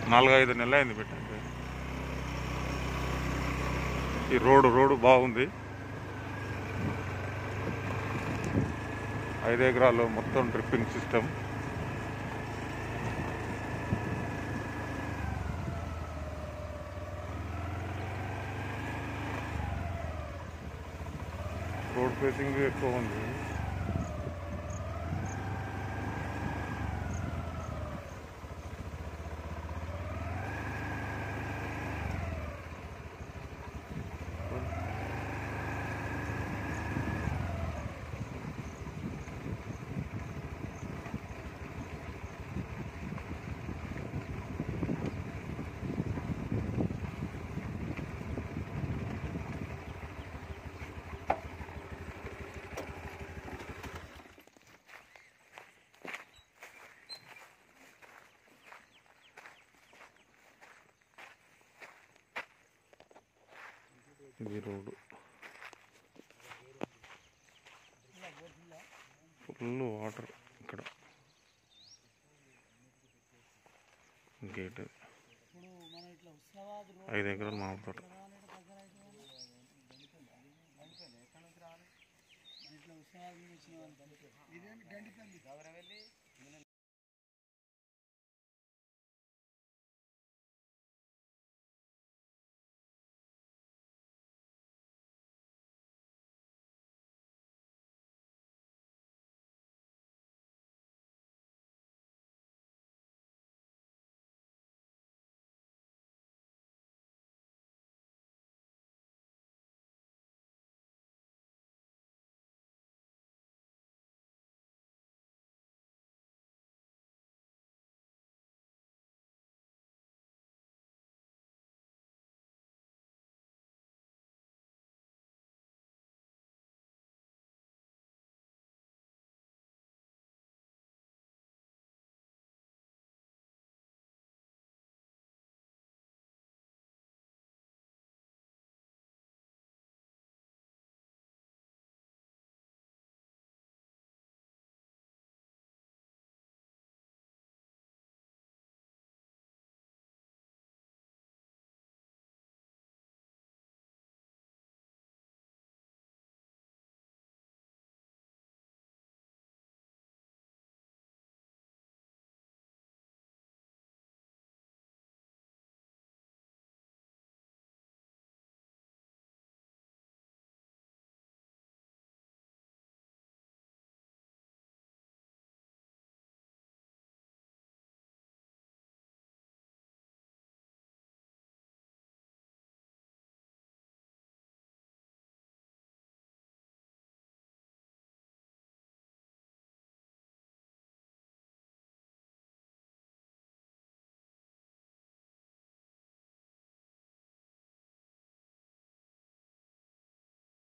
నాలుగైదు నెలలు అయింది పెట్టండి ఈ రోడ్డు రోడ్డు బాగుంది ఐదు ఎకరాలు మొత్తం డ్రిప్పింగ్ సిస్టమ్ రోడ్ ఫేసింగ్ ఎక్కువ ఉంది ఇది రోడ్డు ఫుల్ వాటర్ ఇక్కడ గేట్ అది. ఇప్పుడు మనం ఇట్లా ఉత్సవాది రోడ్ ఐదు ఎకరాలు మామిడి తోట ఇట్లా ఉత్సవాది వచ్చిన వాళ్ళు ఇదేమి గండిపల్లి